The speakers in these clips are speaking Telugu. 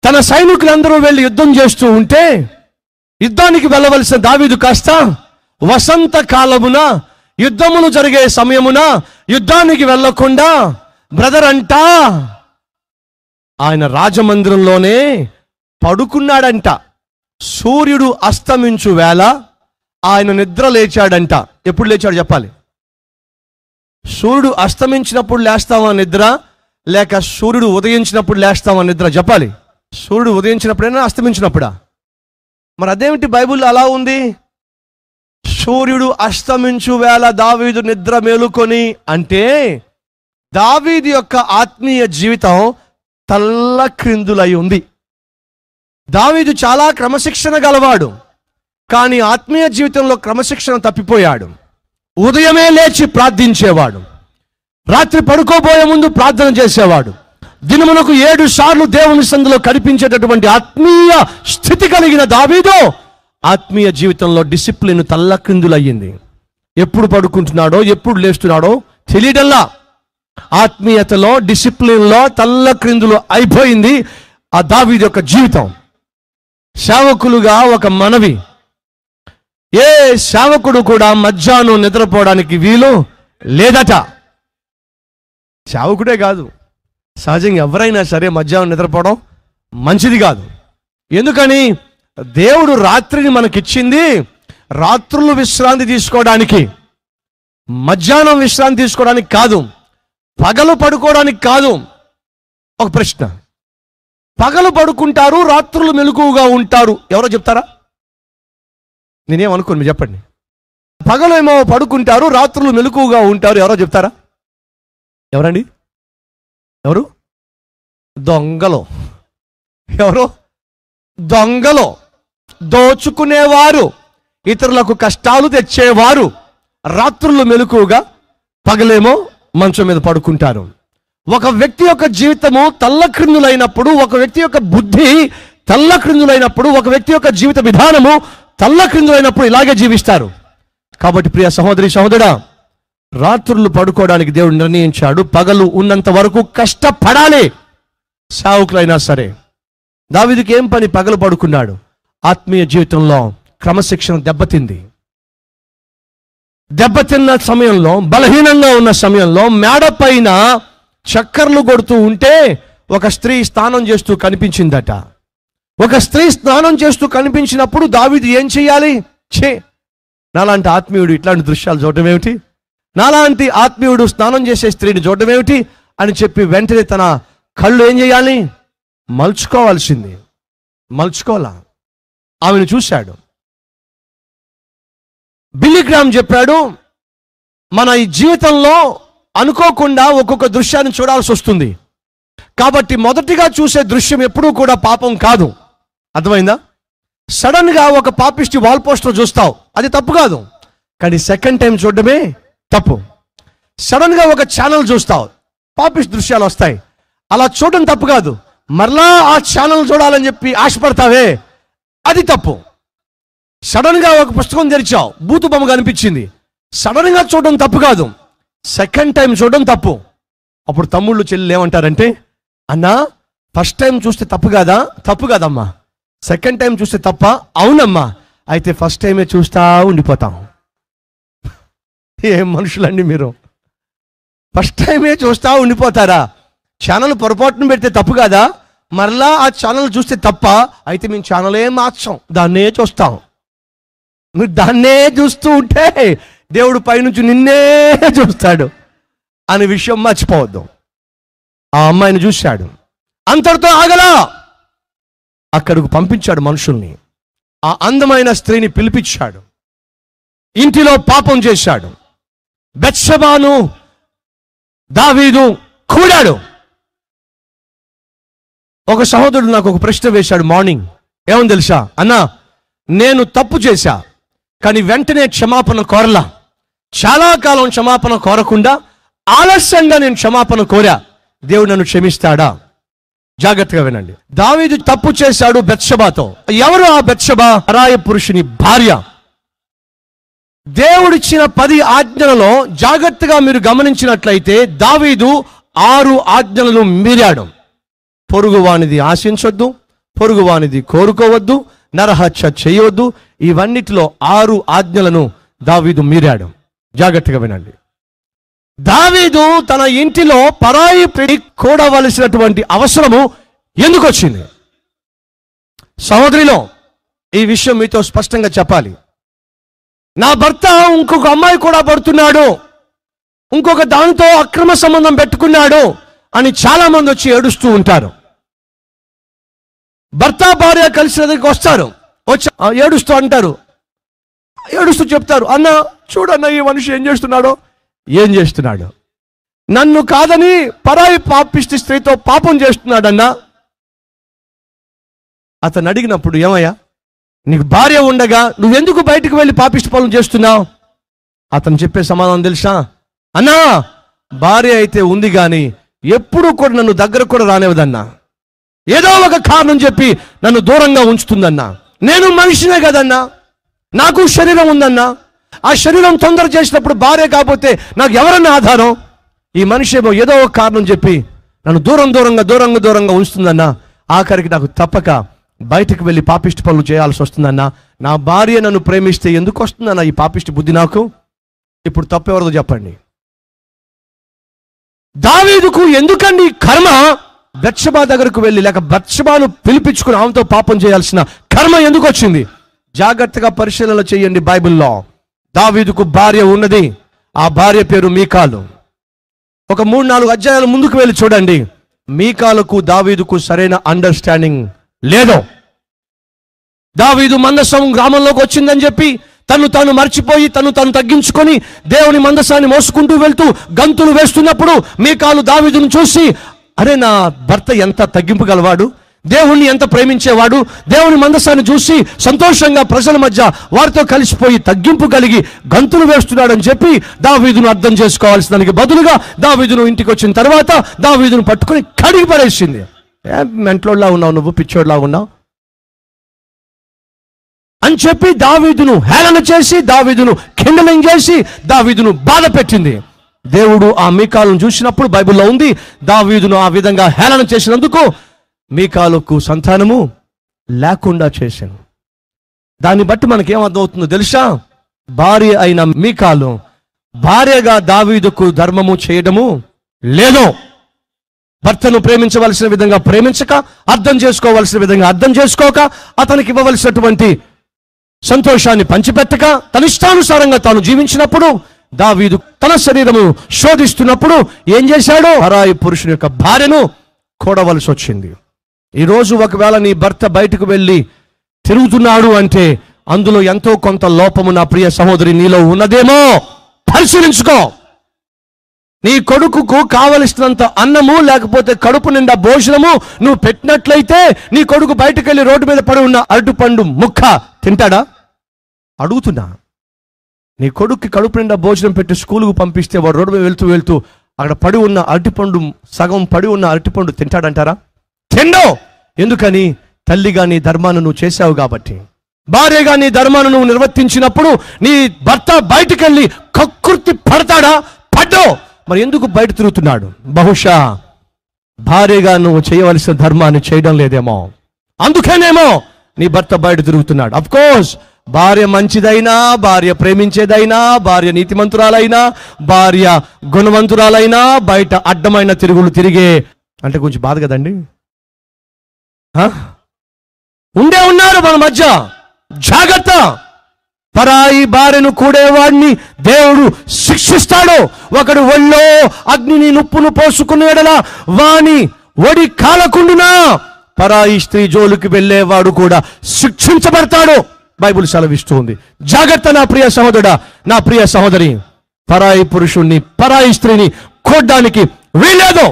తన సైనికులందరూ వెళ్ళి యుద్ధం చేస్తూ ఉంటే యుద్ధానికి వెళ్ళవలసిన దావీదు కాస్త వసంత కాలమున యుద్ధములు జరిగే సమయమున యుద్ధానికి వెళ్ళకుండా బ్రదర్ అంటా ఆయన రాజమందిరంలోనే పడుకున్నాడంట సూర్యుడు అస్తమించు వేళ ఆయన నిద్ర లేచాడంట ఎప్పుడు లేచాడు చెప్పాలి సూర్యుడు అస్తమించినప్పుడు లేస్తామా నిద్ర లేక సూర్యుడు ఉదయించినప్పుడు లేస్తామా నిద్ర చెప్పాలి సూర్యుడు ఉదయించినప్పుడైనా అస్తమించినప్పుడా మరి అదేమిటి బైబిల్ అలా ఉంది సూర్యుడు అస్తమించు వేళ దావీదు నిద్ర మేలుకొని అంటే దావీదు యొక్క ఆత్మీయ జీవితం తల్ల క్రిందులై ఉంది దావీదు చాలా క్రమశిక్షణ గలవాడు కానీ ఆత్మీయ జీవితంలో క్రమశిక్షణ తప్పిపోయాడు ఉదయమే లేచి ప్రార్థించేవాడు రాత్రి పడుకోబోయే ముందు ప్రార్థన చేసేవాడు దినమునకు ఏడు సార్లు దేవుని సందులో కనిపించేటటువంటి ఆత్మీయ స్థితి కలిగిన దావీదు ఆత్మీయ జీవితంలో డిసిప్లిన్ తల్లక్రిందులయ్యింది ఎప్పుడు పడుకుంటున్నాడో ఎప్పుడు లేస్తున్నాడో తెలియడల్లా ఆత్మీయతలో డిసిప్లిన్లో తల్లక్రిందులు అయిపోయింది ఆ దావీదు యొక్క జీవితం సేవకులుగా ఒక మనవి ఏ సేవకుడు కూడా మధ్యాహ్నం నిద్రపోవడానికి వీలు లేదట సేవకుడే కాదు సహజంగా ఎవరైనా సరే మధ్యాహ్నం నిద్రపోవడం మంచిది కాదు ఎందుకని దేవుడు రాత్రిని మనకిచ్చింది రాత్రులు విశ్రాంతి తీసుకోవడానికి మధ్యాహ్నం విశ్రాంతి తీసుకోవడానికి కాదు పగలు పడుకోవడానికి కాదు ఒక ప్రశ్న పగలు పడుకుంటారు రాత్రులు మెలకువగా ఉంటారు ఎవరో చెప్తారా నేనేం అనుకోను మీరు చెప్పండి పగలేమో పడుకుంటారు రాత్రులు మెలకువగా ఉంటారు ఎవరో చెప్తారా ఎవరండి ఎవరు దొంగలు ఎవరు దొంగలు దోచుకునేవారు ఇతరులకు కష్టాలు తెచ్చేవారు రాత్రులు మెలకువగా పగలేమో మంచం మీద పడుకుంటారు ఒక వ్యక్తి యొక్క జీవితము తల్లక్రిందులైనప్పుడు ఒక వ్యక్తి యొక్క బుద్ధి తల్లక్రిందులైనప్పుడు ఒక వ్యక్తి యొక్క జీవిత విధానము తల్లక్రిందులైనప్పుడు ఇలాగే జీవిస్తారు కాబట్టి ప్రియ సహోదరి సహోదరా రాత్రులు పడుకోవడానికి దేవుడు నిర్ణయించాడు పగలు ఉన్నంత వరకు కష్టపడాలి సావుకులైనా సరే దావిదికి ఏం పని పగలు పడుకున్నాడు ఆత్మీయ జీవితంలో క్రమశిక్షణ దెబ్బతింది దెబ్బతిన్న సమయంలో బలహీనంగా ఉన్న సమయంలో మేడ పైన చక్కర్లు కొడుతూ ఉంటే ఒక స్త్రీ స్నానం చేస్తూ కనిపించిందట ఒక స్త్రీ స్నానం చేస్తూ కనిపించినప్పుడు దావీదు ఏం చేయాలి చే నాలాంటి ఆత్మీయుడు ఇట్లాంటి దృశ్యాలు చూడటం ఏమిటి నాలాంటి ఆత్మీయుడు స్నానం చేసే స్త్రీని చూడటం ఏమిటి అని చెప్పి వెంటనే తన కళ్ళు ఏం చేయాలి మలుచుకోవాల్సింది మలుచుకోవాలా ఆమెను చూశాడు బిల్లిగ్రామ్ చెప్పాడు మన ఈ జీవితంలో అనుకోకుండా ఒక్కొక్క దృశ్యాన్ని చూడాల్సి వస్తుంది కాబట్టి మొదటిగా చూసే దృశ్యం ఎప్పుడూ కూడా పాపం కాదు అర్థమైందా సడన్ గా ఒక పాపిష్టి వాల్ పోస్టర్ చూస్తావు అది తప్పు కాదు కానీ సెకండ్ టైం చూడడమే తప్పు సడన్ గా ఒక ఛానల్ చూస్తావు పాపిష్టి దృశ్యాలు వస్తాయి అలా చూడడం తప్పు కాదు మరలా ఆ ఛానల్ చూడాలని చెప్పి ఆశపడతావే అది తప్పు సడన్ గా ఒక పుస్తకం తెరిచావు బూతు బొమ్మ కనిపించింది సడన్ గా చూడడం తప్పు కాదు సెకండ్ టైం చూడడం తప్పు అప్పుడు తమ్ముళ్ళు చెల్లెలు ఏమంటారంటే అన్నా ఫస్ట్ టైం చూస్తే తప్పు కాదా తప్పు కాదమ్మా సెకండ్ టైం చూస్తే తప్ప అవునమ్మా అయితే ఫస్ట్ టైమే చూస్తా ఉండిపోతాం ఏం మనుషులండి మీరు ఫస్ట్ టైమే చూస్తా ఉండిపోతారా ఛానల్ పొరపాటున పెడితే తప్పు కాదా మరలా ఆ ఛానల్ చూస్తే తప్ప అయితే మేము ఛానలే మార్చాం దాన్నే చూస్తాం మీరు దాన్నే చూస్తూ ఉంటే దేవుడు పైనుంచి నిన్నే చూస్తాడు అనే విషయం మర్చిపోవద్దు ఆ అమ్మాయిని చూశాడు అంతటితో ఆగలా అక్కడికి పంపించాడు మనుషుల్ని ఆ అందమైన స్త్రీని పిలిపించాడు ఇంటిలో పాపం చేశాడు బెత్షబాను దావీదు కూడాడు ఒక సహోదరుడు నాకు ఒక ప్రశ్న వేశాడు మార్నింగ్ ఏమని తెలుసా అన్నా నేను తప్పు చేశా కానీ వెంటనే క్షమాపణ కోరలా చాలా కాలం క్షమాపణ కోరకుండా ఆలస్యంగా నేను క్షమాపణ కోరా దేవుడు నన్ను క్షమిస్తాడా జాగ్రత్తగా వినండి దావీదు తప్పు చేశాడు బెత్షబాతో ఎవరు ఆ బెత్షబా పరాయ పురుషుని భార్య దేవుడిచ్చిన పది ఆజ్ఞలలో జాగ్రత్తగా మీరు గమనించినట్లయితే దావీదు ఆరు ఆజ్ఞలను మీరాడు పొరుగువానిది ఆశించొద్దు పొరుగువానిది కోరుకోవద్దు నరహత్య చేయవద్దు ఇవన్నిటిలో ఆరు ఆజ్ఞలను దావీదు మీరాడు జాగ్రత్తగా వినండి దావీదు తన ఇంటిలో పరాయి పిడి కూడవలసినటువంటి అవసరము ఎందుకు వచ్చింది సహోదరిలో ఈ విషయం మీతో స్పష్టంగా చెప్పాలి నా భర్త ఇంకొక అమ్మాయి కూడా పడుతున్నాడు ఇంకొక దానితో అక్రమ సంబంధం పెట్టుకున్నాడు అని చాలా మంది వచ్చి ఏడుస్తూ ఉంటారు భర్త భార్య కలిసి దగ్గరికి వస్తారు వచ్చి ఆ, ఏడుస్తూ అంటారు ఏడుస్తూ చెప్తారు అన్న చూడన్న ఈ మనిషి ఏం చేస్తున్నాడో ఏం చేస్తున్నాడు నన్ను కాదని పరాయి పాపిష్టి స్త్రీతో పాపం చేస్తున్నాడన్నా అతను అడిగినప్పుడు ఏమయ్యా నీకు భార్య ఉండగా నువ్వెందుకు బయటకు వెళ్ళి పాపిష్టి పనులు చేస్తున్నావు అతను చెప్పే సమాధానం తెలుసా అన్నా భార్య అయితే ఉంది కానీ ఎప్పుడూ కూడా నన్ను దగ్గర కూడా రానివ్వదన్నా ఏదో ఒక కారణం చెప్పి నన్ను దూరంగా ఉంచుతుందన్నా నేను మనిషినే కదన్నా నాకు శరీరం ఉందన్నా ఆ శరీరం తొందర చేసినప్పుడు భార్య కాకపోతే నాకు ఎవరన్నా ఆధారం ఈ మనిషి ఏమో ఏదో ఒక కారణం చెప్పి నన్ను దూరం దూరంగా దూరంగా దూరంగా ఉంచుతుందన్నా ఆఖరికి నాకు తప్పక బయటకు వెళ్ళి పాపిష్టి పనులు చేయాల్సి వస్తుందన్నా నా భార్య నన్ను ప్రేమిస్తే ఎందుకు వస్తుందన్నా ఈ పాపిష్టి బుద్ధి నాకు ఇప్పుడు తప్పెవరదో చెప్పండి దావీదుకు ఎందుకండి ఈ కర్మ బత్షబా దగ్గరకు వెళ్ళి లేక బత్షబాను పిలిపించుకుని ఆమెతో పాపం చేయాల్సిన కర్మ ఎందుకు వచ్చింది జాగ్రత్తగా పరిశీలన చేయండి బైబిల్లో దావీదుకు భార్య ఉన్నది ఆ భార్య పేరు మీకాలు ఒక మూడు నాలుగు అధ్యాయాలు ముందుకు వెళ్ళి చూడండి మీకాలకు దావీదుకు సరైన అండర్స్టాండింగ్ లేదు దావీదు మందసం గ్రామంలోకి వచ్చిందని చెప్పి తను తాను మర్చిపోయి తను తాను తగ్గించుకొని దేవుని మందసాన్ని మోసుకుంటూ వెళ్తూ గంతులు వేస్తున్నప్పుడు మీకాలు దావీదును చూసి అరే నా భర్త ఎంత తగ్గింపు గలవాడు దేవుణ్ణి ఎంత ప్రేమించేవాడు దేవుని మందసాన్ని చూసి సంతోషంగా ప్రజల మధ్య వారితో కలిసిపోయి తగ్గింపు కలిగి గంతులు వేస్తున్నాడని చెప్పి దావీదును అర్థం చేసుకోవాల్సిన దానికి బదులుగా దావీదును ఇంటికి వచ్చిన తర్వాత దావీదును పట్టుకొని కడిగి పడేసింది ఏ మెంట్లోలా ఉన్నావు నువ్వు పిచ్చోడ్లా ఉన్నావు అని చెప్పి దావీదును హేళన చేసి దావీదును కిండలింగ్ చేసి దావీదును బాధ పెట్టింది దేవుడు ఆ మీకాలను చూసినప్పుడు బైబిల్లో ఉంది దావీదును ఆ విధంగా హేళన చేసినందుకు మీకాలకు సంతానము లేకుండా చేశాను దాన్ని బట్టి మనకేం అర్థమవుతుందో తెలుసా భార్య అయిన మీకాలు భార్యగా దావీదుకు ధర్మము చేయడము లేదు భర్తను ప్రేమించవలసిన విధంగా ప్రేమించక అర్థం చేసుకోవలసిన విధంగా అర్థం చేసుకోక అతనికి ఇవ్వవలసినటువంటి సంతోషాన్ని పంచిపెట్టక తన ఇష్టానుసారంగా తాను జీవించినప్పుడు దావీదు తన శరీరము శోధిస్తున్నప్పుడు ఏం చేశాడు పరాయి పురుషుని యొక్క భార్యను కూడవలసి వచ్చింది ఈరోజు ఒకవేళ నీ భర్త బయటకు వెళ్ళి తిరుగుతున్నాడు అంటే అందులో ఎంతో కొంత లోపము నా ప్రియ సహోదరి నీలో ఉన్నదేమో పరిశీలించుకో నీ కొడుకుకు కావలసినంత అన్నము లేకపోతే కడుపు నిండా భోజనము నువ్వు పెట్టినట్లయితే నీ కొడుకు బయటకు వెళ్ళి రోడ్డు మీద పడి ఉన్న అరటిపండు ముక్క తింటాడా అడుగుతున్నా నీ కొడుక్కి కడుపు నిండా భోజనం పెట్టి స్కూలుకు పంపిస్తే వాడు రోడ్డు మీద వెళ్తూ వెళ్తూ అక్కడ పడి ఉన్న అరటిపండు సగం పడి ఉన్న అరటిపండు తింటాడంటారా తిండో ఎందుకని తల్లిగా నీ ధర్మాన్ని నువ్వు చేశావు కాబట్టి భార్యగా నీ ధర్మాన్ని నువ్వు నిర్వర్తించినప్పుడు నీ భర్త బయటకెళ్ళి కక్కుర్తి పడతాడా పడ్డో మరి ఎందుకు బయట తిరుగుతున్నాడు బహుశా భార్యగా నువ్వు చేయవలసిన ధర్మాన్ని చేయడం లేదేమో అందుకేనేమో నీ భర్త బయట తిరుగుతున్నాడు అఫ్ కోర్స్ భార్య మంచిదైనా భార్య ప్రేమించేదైనా భార్య నీతిమంతురాలైనా భార్య గుణవంతురాలైనా బయట అడ్డమైన తిరుగులు తిరిగే అంటే కొంచెం బాధ కదండి హ? ఉండే ఉన్నారు మన మధ్య జాగ్రత్త పరాయి భార్యను కూడేవాడిని దేవుడు శిక్షిస్తాడు ఒకడు ఒళ్ళో అగ్నిని నుప్పును పోసుకుని ఎడలా వాని ఒడి కాలకుండునా పరాయి స్త్రీ జోలికి వెళ్ళేవాడు కూడా శిక్షించబడతాడు బైబిల్ సెలవిస్తుంది జాగ్రత్త నా ప్రియ సహోదరుడా నా ప్రియ సహోదరి పరాయి పురుషుణ్ణి పరాయి స్త్రీని కూడడానికి వీలేదు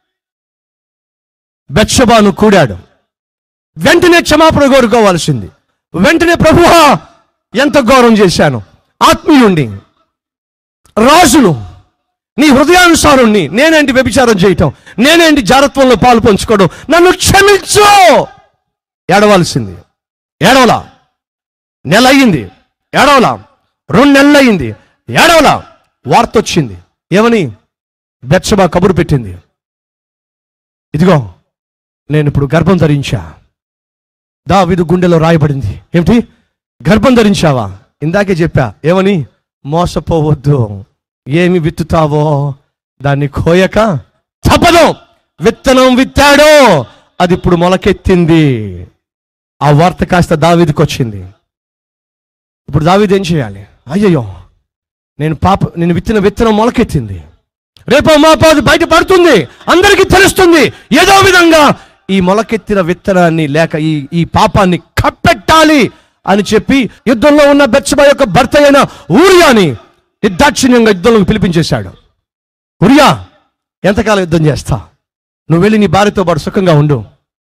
బెత్షబాను కూడాడు వెంటనే క్షమాపణ కోరుకోవాల్సింది వెంటనే ప్రభువా ఎంత గౌరవం చేశాను ఆత్మీయుణ్ణి రాజును నీ హృదయానుసారుణ్ణి నేనేంటి వ్యభిచారం చేయటం నేనేంటి జారత్వంలో పాలు పంచుకోవడం నన్ను క్షమించు ఏడవలసింది ఏడవలా నెల అయ్యింది ఏడవలా రెండు నెలలు అయింది ఏడవలా వార్త వచ్చింది ఏమని బెత్సబా కబురు పెట్టింది ఇదిగో నేను ఇప్పుడు గర్భం ధరించా దావీదు గుండెలో రాయబడింది ఏమిటి గర్భం ధరించావా ఇందాకే చెప్పా ఏమని మోసపోవద్దు ఏమి విత్తుతావో దాన్ని కోయక తప్పదు విత్తనం విత్తాడో అది ఇప్పుడు మొలకెత్తింది ఆ వార్త కాస్త దావీదుకి వచ్చింది ఇప్పుడు దావీదు ఏం చేయాలి అయ్యయ్యో నేను పాప నేను విత్తిన విత్తనం మొలకెత్తింది రేపు మా పాదు బయట పడుతుంది అందరికీ తెలుస్తుంది ఏదో విధంగా ఈ మొలకెత్తిన విత్తనాన్ని లేక ఈ ఈ పాపాన్ని కప్పెట్టాలి అని చెప్పి యుద్ధంలో ఉన్న బెచ్చబా యొక్క భర్త అయిన ఊరియాని నిర్దాక్షిణ్యంగా యుద్ధంలోకి పిలిపించేశాడు ఉరియా ఎంతకాలం యుద్ధం చేస్తా నువ్వు వెళ్ళి నీ భార్యతో పాటు సుఖంగా ఉండు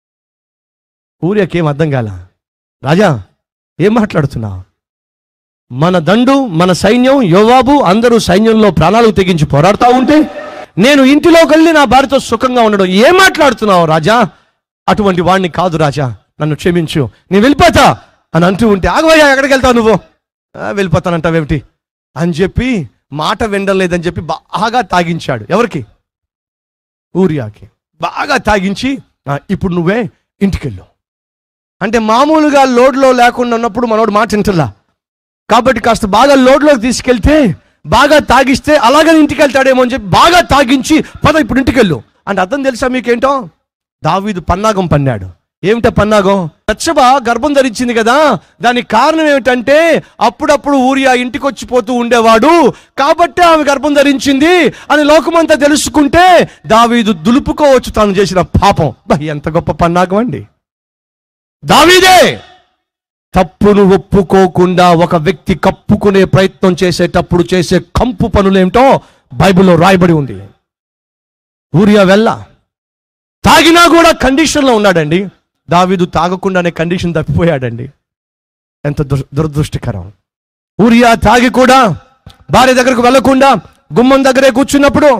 ఊరియాకి ఏం అర్థం కాల రాజా ఏం మాట్లాడుతున్నావు మన దండు మన సైన్యం యోవాబు అందరూ సైన్యంలో ప్రాణాలు తెగించి పోరాడుతూ ఉంటే నేను ఇంటిలోకి వెళ్ళి నా భార్యతో సుఖంగా ఉండడం ఏం మాట్లాడుతున్నావు రాజా అటువంటి వాడిని కాదు రాజా నన్ను క్షమించు నేను వెళ్ళిపోతా అని అంటూ ఉంటే ఆగవయ్యా ఎక్కడికి వెళ్తావు నువ్వు "ఆ, వెళ్ళిపోతానంటావేమిటి అని చెప్పి మాట వినలేదని చెప్పి బాగా తాగించాడు ఎవరికి ఊరియాకి బాగా తాగించి "ఆ, ఇప్పుడు నువ్వే ఇంటికెళ్ళు అంటే మామూలుగా లోడ్లో లేకుండా ఉన్నప్పుడు మనోడు మాట వింటలా కాబట్టి కాస్త బాగా లోడ్లోకి తీసుకెళ్తే బాగా తాగిస్తే అలాగని ఇంటికి వెళ్తాడేమో అని చెప్పి బాగా తాగించి పద ఇప్పుడు ఇంటికి వెళ్ళు అంటే అర్థం తెలుసా మీకేంటో దావీదు పన్నాగం పన్నాడు ఏమిటా పన్నాగం రచ్చబ గర్భం ధరించింది కదా దానికి కారణం ఏమిటంటే అప్పుడప్పుడు ఊరియా ఇంటికి వచ్చిపోతూ ఉండేవాడు కాబట్టి ఆమె గర్భం ధరించింది అని లోకమంతా తెలుసుకుంటే దావీదు దులుపుకోవచ్చు తాను చేసిన పాపం బా, ఎంత గొప్ప పన్నాగం అండి దావీదే తప్పును ఒప్పుకోకుండా ఒక వ్యక్తి కప్పుకునే ప్రయత్నం చేసేటప్పుడు చేసే కంపు పనులేమిటో బైబిల్లో రాయబడి ఉంది ఊరియా వెళ్ళ తాగినా కూడా కండిషన్లో ఉన్నాడండి దావీదు తాగకుండానే కండిషన్ తప్పిపోయాడండి ఎంత దుర్ దురదృష్టకరం ఊరియా తాగి కూడా భార్య దగ్గరకు వెళ్లకుండా గుమ్మం దగ్గరే కూర్చున్నప్పుడు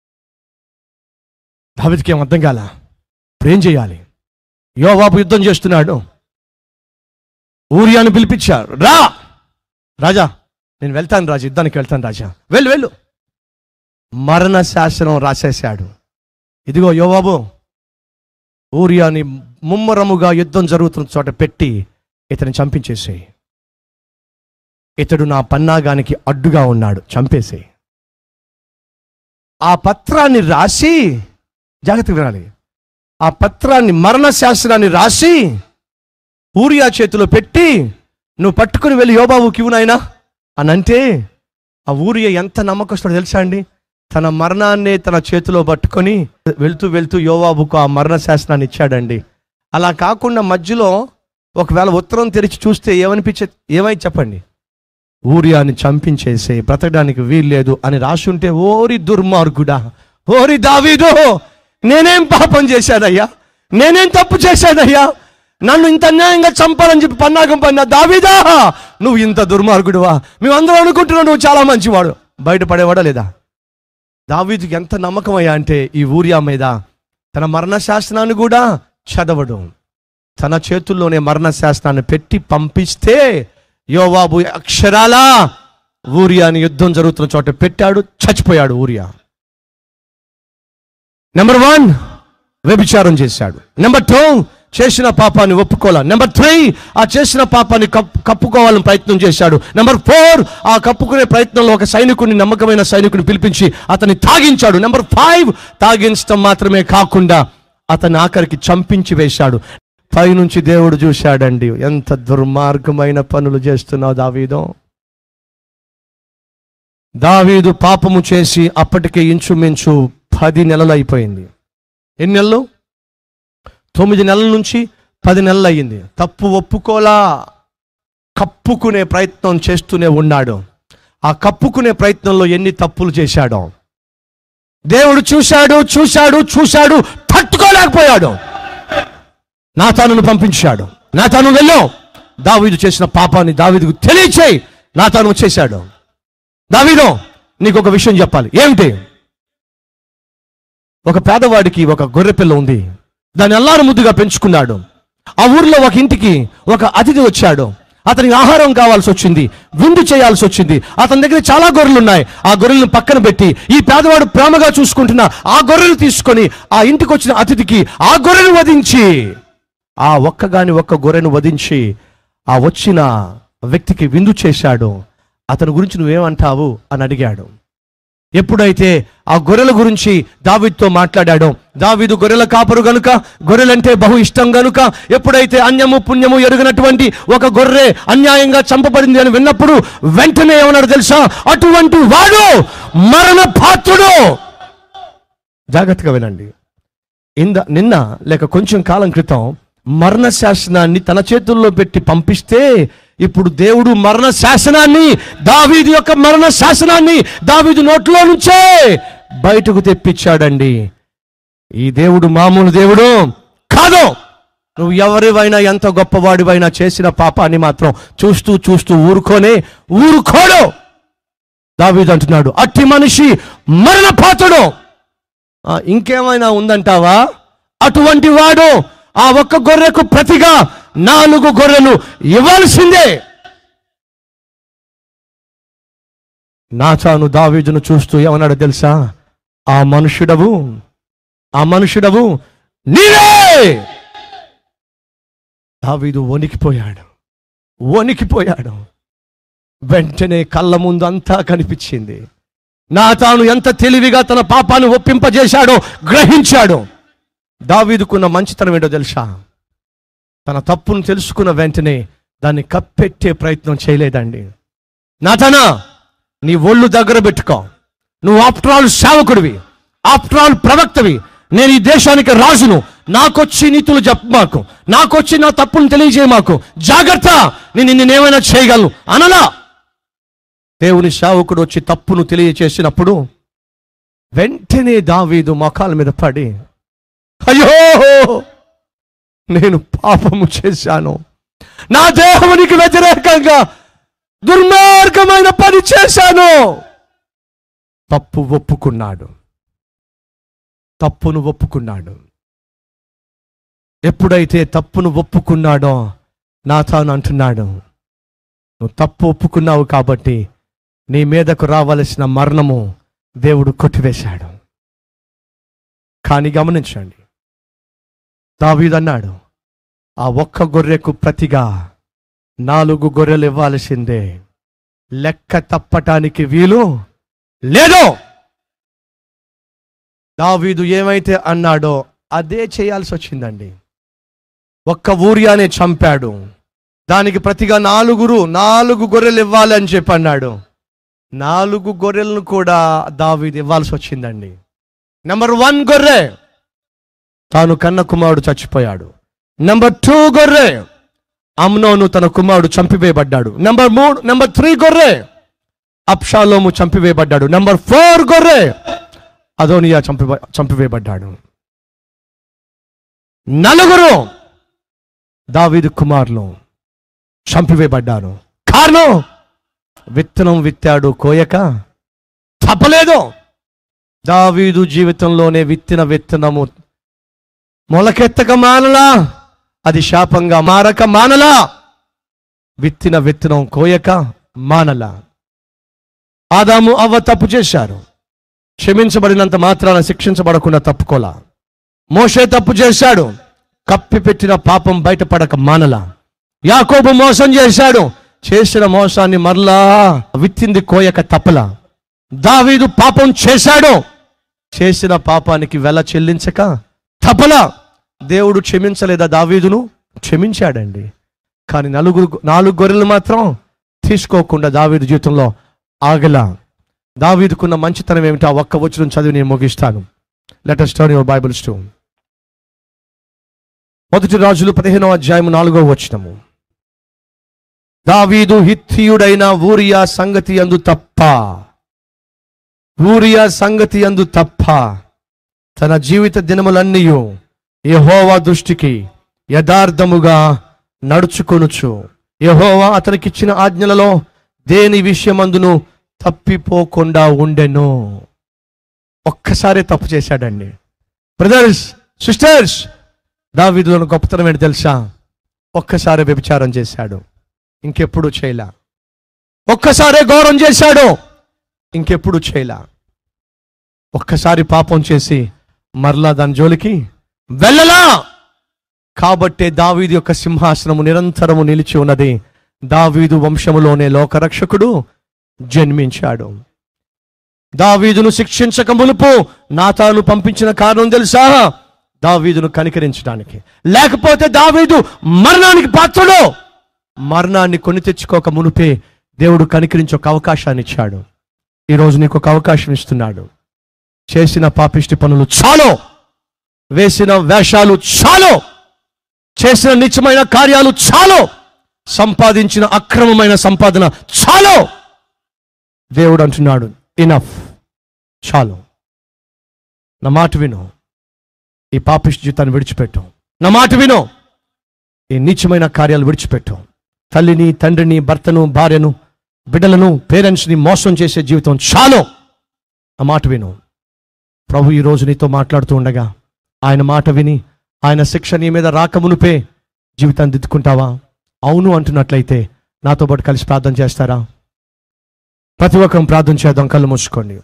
దావీదుకి ఏం అర్థం కాల ఇప్పుడు ఏం చేయాలి యోవాబు యుద్ధం చేస్తున్నాడు ఊరియాను పిలిపించారు రా రాజా నేను వెళ్తాను రాజా యుద్ధానికి వెళ్తాను రాజా వెళ్ళు వెళ్ళు మరణ శాసనం రాసేశాడు ఇదిగో యోవాబు ఊరియాని ముమ్మరముగా యుద్ధం జరుగుతున్న చోట పెట్టి ఇతని చంపించేసేయి ఇతడు నా పన్నాగానికి అడ్డుగా ఉన్నాడు చంపేసేయి ఆ పత్రాన్ని రాసి జాగ్రత్తగా వినాలి ఆ పత్రాన్ని మరణ శాస్త్రాన్ని రాసి ఊరియా చేతిలో పెట్టి నువ్వు పట్టుకుని వెళ్ళి యోబాబుకి ఇవ్వు నాయనా అని అంటే ఆ ఊరియా ఎంత నమ్మకస్తుడో తెలుసా అండి తన మరణాన్ని తన చేతిలో పట్టుకొని వెళ్తూ వెళ్తూ యోవాబుకు ఆ మరణ శాసనాన్ని ఇచ్చాడండి అలా కాకుండా మధ్యలో ఒకవేళ ఉత్తరం తెరిచి చూస్తే ఏమనిపించే ఏమై చెప్పండి ఊరియాని చంపించేసే బ్రతకడానికి వీల్లేదు అని రాసుంటే ఓరి దుర్మార్గుడా ఓరి దావీదో నేనేం పాపం చేశానయ్యా నేనేం తప్పు చేశానయ్యా నన్ను ఇంత అన్యాయంగా చంపాలని చెప్పి పన్నాగం పన్నా దావీదా నువ్వు ఇంత దుర్మార్గుడువా మేమందరం అనుకుంటున్నావు నువ్వు చాలా మంచివాడు బయటపడేవాడా లేదా దావీదుకి ఎంత నమ్మకం అయ్యా అంటే ఈ ఊరియా మీద తన మరణ శాసనాన్ని కూడా చదవడు తన చేతుల్లోనే మరణ శాసనాన్ని పెట్టి పంపిస్తే యోవాబు అక్షరాలా ఊరియాని యుద్ధం జరుగుతున్న చోట పెట్టాడు చచ్చిపోయాడు ఊరియా నెంబర్ వన్ వ్యభిచారం చేశాడు నెంబర్ టూ చేసిన పాపాన్ని ఒప్పుకోలే నెంబర్ త్రీ ఆ చేసిన పాపాన్ని కప్పు కప్పుకోవాలని ప్రయత్నం చేశాడు నెంబర్ ఫోర్ ఆ కప్పుకునే ప్రయత్నంలో ఒక సైనికుడిని నమ్మకమైన సైనికుని పిలిపించి అతన్ని తాగించాడు నెంబర్ ఫైవ్ తాగించడం మాత్రమే కాకుండా అతన్ని ఆఖరికి చంపించి వేశాడు పైనుంచి దేవుడు చూశాడండి ఎంత దుర్మార్గమైన పనులు చేస్తున్నావు దావీదో దావీదు పాపము చేసి అప్పటికే ఇంచుమించు పది నెలలు అయిపోయింది ఎన్ని నెలలు తొమ్మిది నెలల నుంచి పది నెలలు అయ్యింది తప్పు ఒప్పుకోలా కప్పుకునే ప్రయత్నం చేస్తూనే ఉన్నాడు ఆ కప్పుకునే ప్రయత్నంలో ఎన్ని తప్పులు చేశాడో దేవుడు చూశాడు చూశాడు చూశాడు తట్టుకోలేకపోయాడు నా తానును పంపించాడు నా తాను వెళ్ళో దావీదు చేసిన పాపాన్ని దావీదుకు తెలియచేయి నా తాను చేశాడు దావీదో నీకు ఒక విషయం చెప్పాలి ఏమిటి ఒక పేదవాడికి ఒక గొర్రె పిల్ల ఉంది దాన్ని అల్లారు ముద్దుగా పెంచుకున్నాడు ఆ ఊర్లో ఒక ఇంటికి ఒక అతిథి వచ్చాడు అతనికి ఆహారం కావాల్సి వచ్చింది విందు చేయాల్సి వచ్చింది అతని దగ్గర చాలా గొర్రెలు ఉన్నాయి ఆ గొర్రెలను పక్కన పెట్టి ఈ పేదవాడు ప్రేమగా చూసుకుంటున్న ఆ గొర్రెలు తీసుకొని ఆ ఇంటికి వచ్చిన అతిథికి ఆ గొర్రెను వధించి ఆ ఒక్కగాని ఒక్క గొర్రెను వధించి ఆ వచ్చిన వ్యక్తికి విందు చేశాడు అతని గురించి నువ్వేమంటావు అని అడిగాడు ఎప్పుడైతే ఆ గొర్రెల గురించి దావీదుతో మాట్లాడాడో దావీదు గొర్రెల కాపరు గనుక గొర్రెలంటే బహు ఇష్టం గనుక ఎప్పుడైతే అన్యము పుణ్యము ఎరుగినటువంటి ఒక గొర్రె అన్యాయంగా చంపబడింది అని విన్నప్పుడు వెంటనే ఏమన్నాడు తెలుసా అటువంటి వాడు మరణ పాత్రుడు జాగ్రత్తగా వినండి ఇంద నిన్న లేక కొంచెం కాలం క్రితం మరణ శాసనాన్ని తన చేతుల్లో పెట్టి పంపిస్తే ఇప్పుడు దేవుడు మరణ శాసనాన్ని దావీదు యొక్క మరణ శాసనాన్ని దావీదు నోట్లో నుంచే బయటకు తెప్పించాడండి ఈ దేవుడు మామూలు దేవుడు కాదు నువ్వు ఎవరివైనా ఎంత గొప్పవాడివైనా చేసిన పాపాన్ని మాత్రం చూస్తూ చూస్తూ ఊరుకోనే ఊరుకోడు దావీదు అంటున్నాడు అట్టి మనిషి మరణ పాత్రుడు ఆ, ఇంకేమైనా ఉందంటావా అటువంటి వాడు ఆ ఒక్క గొర్రెకు ప్రతిగా నాలుగు గొర్రెలు ఇవ్వాల్సిందే నాచాను దావీదును చూస్తూ ఏమన్నాడు తెలుసా ఆ మనుషుడవు ఆ మనుషుడవు నీవే దావీదు వణికిపోయాడు వణికిపోయాడు వెంటనే కళ్ళ ముందు అంతా కనిపించింది నా తాను ఎంత తెలివిగా తన పాపాన్ని ఒప్పింపజేశాడో గ్రహించాడు దావీదుకున్న మంచితనం ఏంటో తెలుసా తన తప్పును తెలుసుకున్న వెంటనే దాన్ని కప్పెట్టే ప్రయత్నం చేయలేదండి నాతనా నీ ఒళ్ళు దగ్గర పెట్టుకో నువ్వు ఆఫ్టర్ ఆల్ సేవకుడివి ఆఫ్టర్ ఆల్ ప్రవక్తవి నేను ఈ దేశానికి రాజును నాకొచ్చి నీతులు చెప్పు మాకు నాకొచ్చి నా తప్పును తెలియజేయ మాకు జాగ్రత్త నేను నేనేమైనా చేయగలను అనలా దేవుని సేవకుడు వచ్చి తప్పును తెలియచేసినప్పుడు వెంటనే దావీదు మొఖాల మీద పడి అయ్యో నేను పాపము చేశాను నా దేవునికి వ్యతిరేకంగా దుర్మార్గమైన పని చేశాను తప్పు ఒప్పుకున్నాడు తప్పును ఒప్పుకున్నాడు ఎప్పుడైతే తప్పును ఒప్పుకున్నాడో నా తాను అంటున్నాడు నువ్వు తప్పు ఒప్పుకున్నావు కాబట్టి నీ మీదకు రావలసిన మరణము దేవుడు కొట్టివేశాడు కానీ గమనించండి దావీదన్నాడు ఆ ఒక్క గొర్రెకు ప్రతిగా నాలుగు గొర్రెలు ఇవ్వాల్సిందే లెక్క తప్పటానికి వీలు లేదు దావీదు ఏమైతే అన్నాడో అదే చేయాల్సి వచ్చిందండి ఒక్క ఊరియానే చంపాడు దానికి ప్రతిగా నాలుగురు నాలుగు గొర్రెలు ఇవ్వాలి అని చెప్పి అన్నాడు నాలుగు గొర్రెలను కూడా దావీదు ఇవ్వాల్సి వచ్చిందండి నెంబర్ వన్ గొర్రె తాను కన్న కుమారుడు చచ్చిపోయాడు నెంబర్ టూ గొర్రె అమ్నోను తన కుమారుడు చంపివేయబడ్డాడు నెంబర్ మూడు నెంబర్ త్రీ గొర్రె అప్షాలోము చంపివేయబడ్డాడు నెంబర్ ఫోర్ గొర్రె అదోనియా చంపి చంపివేయబడ్డాడు నలుగురు దావీదు కుమారులు చంపివేయబడ్డారు కారణం విత్తనం విత్తాడు కోయక తప్పలేదు దావీదు జీవితంలోనే విత్తిన విత్తనము మొలకెత్తక మానలా అది శాపంగా మారక మానలా విత్తిన విత్తనం కోయక మానలా ఆదాము అవ్వ తప్పు చేశారు క్షమించబడినంత మాత్రాన శిక్షించబడకుండా తప్పుకోలా మోషే తప్పు చేశాడు కప్పి పెట్టిన పాపం బయటపడక మానలా యాకోబు మోసం చేశాడు చేసిన మోసాన్ని మరలా విత్తింది కోయక తప్పలా దావీదు పాపం చేశాడు చేసిన పాపానికి వెల చెల్లించక తప్పలా దేవుడు క్షమించలేదా దావీదును క్షమించాడండి కానీ నలుగురు నాలుగు గొర్రెలు మాత్రం తీసుకోకుండా దావీదు జీవితంలో ఆగలా దావీదుకున్న మంచితనం ఏమిటో ఆ ఒక్క వచనం చదివి నేను ముగిస్తాను లెటర్ స్టోరీ యువర్ బైబుల్ స్టూ మొదటి రాజులు పదిహేనవ అధ్యాయం నాలుగో వచనము దావీదు హిత్తియుడైన ఊరియా సంగతి అందు తప్ప ఊరియా సంగతి అందు తప్ప తన జీవిత దినములన్నీ యెహోవా దృష్టికి యథార్థముగా నడుచుకొనుచు యెహోవా అతనికిచ్చిన ఆజ్ఞలలో దేని విషయమందును తప్పిపోకుండా ఉండెను ఒక్కసారి తప్పు చేశాడండి బ్రదర్స్ సిస్టర్స్ దావీదులోని గొప్పతనం ఏంటి తెలుసా ఒక్కసారి వ్యభిచారం చేశాడు ఇంకెప్పుడు చేయలా ఒక్కసారే గౌరవం చేశాడు ఇంకెప్పుడు చేయలా ఒక్కసారి పాపం చేసి మరలా దాని జోలికి వెళ్ళలా కాబట్టే దావీదు యొక్క సింహాసనము నిరంతరము నిలిచి ఉన్నది దావీదు వంశములోనే లోకరక్షకుడు జన్మించాడు దావీదును శిక్షించక మునుపు నాతాను పంపించిన కారణం తెలుసా దావీదును కనికరించడానికి లేకపోతే దావీదు మరణానికి పాత్రుడు మరణాన్ని కొని తెచ్చుకోక మునుపే దేవుడు కనికరించి ఒక అవకాశాన్ని ఇచ్చాడు ఈరోజు నీకు ఒక అవకాశం ఇస్తున్నాడు చేసిన పాపిష్టి పనులు చాలు వేసిన వేషాలు చాలు చేసిన నిత్యమైన కార్యాలు చాలు సంపాదించిన అక్రమమైన సంపాదన చాలు దేవుడు అంటున్నాడు ఇనఫ్ చాలు నా మాట విను ఈ పాపిష్టి జీవితాన్ని విడిచిపెట్టు నా మాట విను ఈ నీచమైన కార్యాలు విడిచిపెట్టు తల్లిని తండ్రిని భర్తను భార్యను బిడ్డలను పేరెంట్స్ని మోసం చేసే జీవితం చాలు ఆ మాట విను ప్రభు ఈ రోజు నీతో మాట్లాడుతూ ఉండగా ఆయన మాట విని ఆయన శిక్ష నీ మీద రాకమునుపే జీవితాన్ని దిద్దుకుంటావా అవును అంటున్నట్లయితే నాతో పాటు కలిసి ప్రార్థన చేస్తారా ప్రతి ఒక్కరం ప్రార్థన చేద్దాం కళ్ళు మూసుకోండి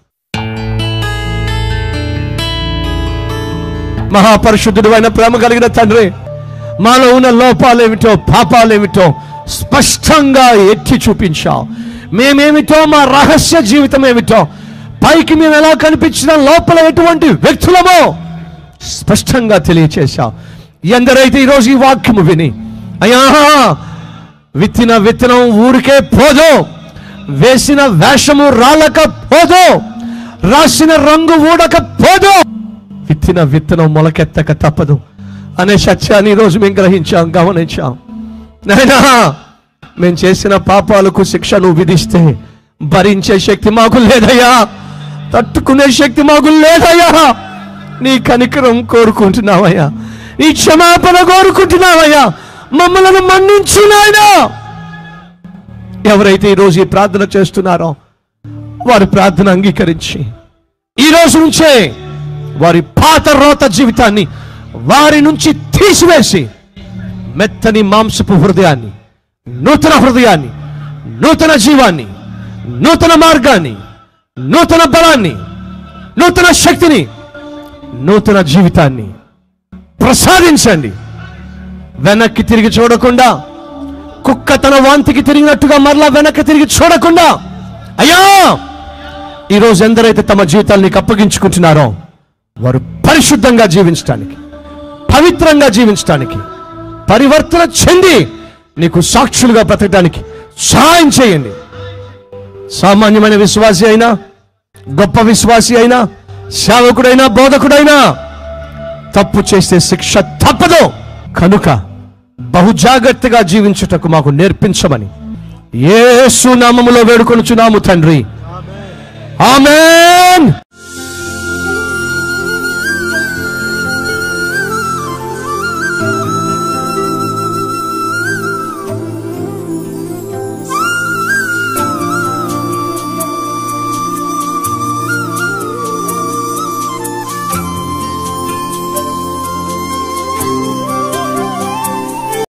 మహాపరిశుద్ధుడు అయిన ప్రేమ కలిగిన తండ్రి మాలో ఉన్న లోపాలేమిటో పాపాలేమిటో స్పష్టంగా ఎత్తి చూపించావు మేమేమిటో మా రహస్య జీవితం ఏమిటో పైకి మేము ఎలా కనిపించిన లోపల ఎటువంటి వ్యక్తులమో స్పష్టంగా తెలియచేశావు ఎందరైతే ఈరోజు ఈ వాక్యము విని అయ్యా విత్తిన విత్తనం ఊరికే పోదు వేసిన వేషము రాలక పోదు రాసిన రంగు ఊడక పోదు విత్తిన విత్తనం మొలకెత్తక తప్పదు అనే సత్యాన్ని ఈరోజు మేము గ్రహించాం గమనించాం నాయనా మేము చేసిన పాపాలకు శిక్ష నువ్వు విధిస్తే భరించే శక్తి మాకు లేదయ్యా తట్టుకునే శక్తి మాకు లేదయ్యా నీ కనికరం కోరుకుంటున్నావయ్యా నీ క్షమాపణ కోరుకుంటున్నావయ్యా మమ్మల్ని మన్నించు నాయనా ఎవరైతే ఈరోజు ఈ ప్రార్థన చేస్తున్నారో వారి ప్రార్థన అంగీకరించి ఈ రోజు నుంచే వారి పాత రోత జీవితాన్ని వారి నుంచి తీసివేసి మెత్తని మాంసపు హృదయాన్ని నూతన హృదయాన్ని నూతన జీవాన్ని నూతన మార్గాన్ని నూతన బలాన్ని నూతన శక్తిని నూతన జీవితాన్ని ప్రసాదించండి వెనక్కి తిరిగి చూడకుండా కుక్క తన వాంతికి తిరిగినట్టుగా మరలా వెనక్కి తిరిగి చూడకుండా అయ్యా ఈరోజు ఎందరైతే తమ జీవితాలు నీకు అప్పగించుకుంటున్నారో వారు పరిశుద్ధంగా జీవించడానికి పవిత్రంగా జీవించడానికి పరివర్తన చెంది నీకు సాక్షులుగా బ్రతకడానికి సహాయం చేయండి సామాన్యమైన విశ్వాసి అయినా గొప్ప విశ్వాసి అయినా సేవకుడైనా బోధకుడైనా తప్పు చేస్తే శిక్ష తప్పదు కనుక బహు జాగ్రత్తగా జీవించుటకు మాకు నేర్పించమని యేసు నామములో వేడుకొనుచున్నాము తండ్రి ఆమెన్